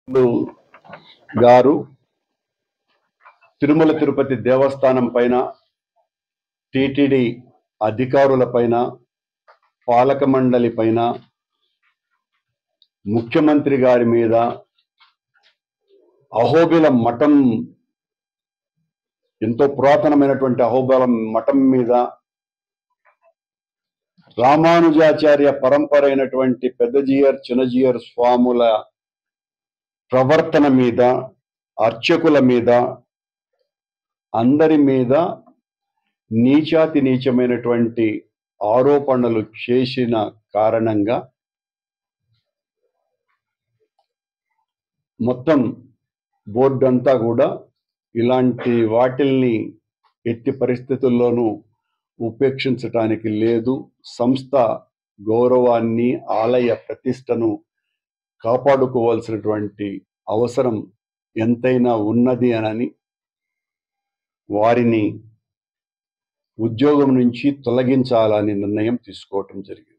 గారు తిరుమల తిరుపతి దేవస్థానం పైన టిటిడి అధికారుల పైన పాలక మండలి పైన ముఖ్యమంత్రి గారి మీద అహోబిల మఠం ఎంతో పురాతనమైనటువంటి అహోబిలం మఠం మీద రామానుజాచార్య పరంపర అయినటువంటి పెద్దజీయర్ చిన్నజీయర్ స్వాముల ప్రవర్తన మీద అర్చకుల మీద అందరి మీద నీచాతి నీచమైనటువంటి ఆరోపణలు చేసిన కారణంగా మొత్తం బోర్డు అంతా కూడా ఇలాంటి వాటిల్ని ఎట్టి పరిస్థితుల్లోనూ ఉపేక్షించటానికి లేదు సంస్థ గౌరవాన్ని ఆలయ ప్రతిష్టను కాపాడుకోవాల్సినటువంటి అవసరం ఎంతైనా ఉన్నది అనని వారిని ఉద్యోగం నుంచి తొలగించాలని నిర్ణయం తీసుకోవటం జరిగింది